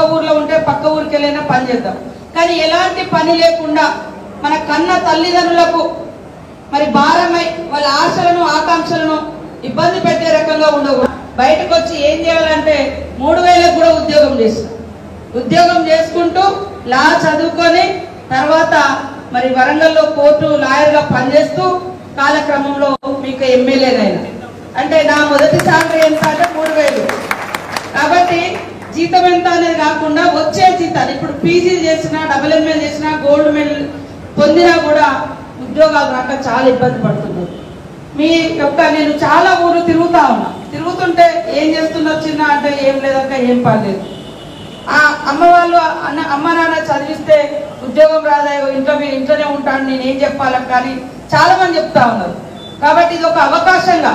ఊర్లో ఉంటే పక్క ఊరికి వెళ్ళైనా పని చేద్దాం కానీ ఎలాంటి పని లేకుండా మన కన్న తల్లిదండ్రులకు మరి భారమై వాళ్ళ ఆశలను ఆకాంక్షలను ఇబ్బంది పెట్టే రకంగా ఉండవు బయటకు వచ్చి ఏం చేయాలంటే మూడు వేలకు కూడా ఉద్యోగం చేసిన ఉద్యోగం చేసుకుంటూ లా చదువుకొని తర్వాత మరి వరంగల్లో కోర్టు లాయర్గా పనిచేస్తూ కాలక్రమంలో మీకు ఎమ్మెల్యేనైనా అంటే నా మొదటి సాలరీ ఎంత అంటే మూడు వేలు కాబట్టి జీతం ఎంత అనేది కాకుండా వచ్చే జీతాలు ఇప్పుడు పీజీ చేసినా డబుల్ ఎంఏ చేసినా గోల్డ్ మెడల్ పొందినా కూడా ఉద్యోగాలు రాక చాలా ఇబ్బంది పడుతున్నారు మీ యొక్క నేను చాలా ఊర్లు తిరుగుతా ఉన్నా తిరుగుతుంటే ఏం చేస్తున్నారు చిన్న అంటే ఏం లేదక్క ఏం పర్లేదు ఆ అమ్మ వాళ్ళు అన్న అమ్మ నాన్న చదివిస్తే ఉద్యోగం రాదా ఇంట్లో మీ ఇంట్లోనే ఉంటాను నేను ఏం చెప్పాలని కానీ చాలా మంది చెప్తా ఉన్నారు కాబట్టి ఇది ఒక అవకాశంగా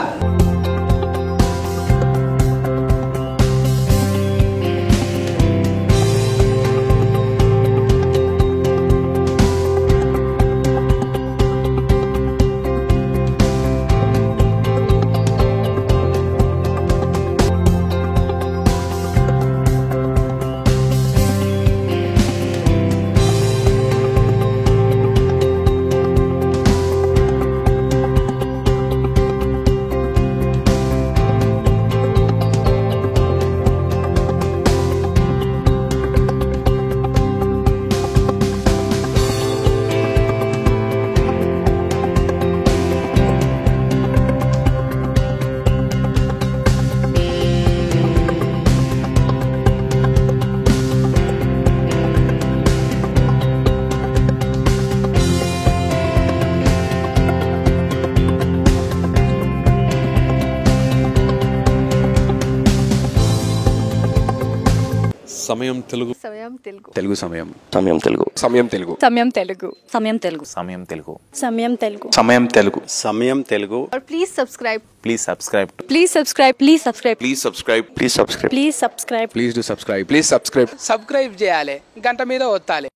సమయం తెలుగు సమయం తెలుగు తెలుగు సమయం సమయం తెలుగు సమయం తెలుగు సమయం తెలుగు సమయం తెలుగు సమయం తెలుగు సమయం తెలుగు సమయం తెలుగు సమయం తెలుగు और please subscribe please subscribe please subscribe please subscribe please subscribe please subscribe please subscribe please do subscribe please subscribe subscribe చేయాలి గంట మీద ఒత్తాలి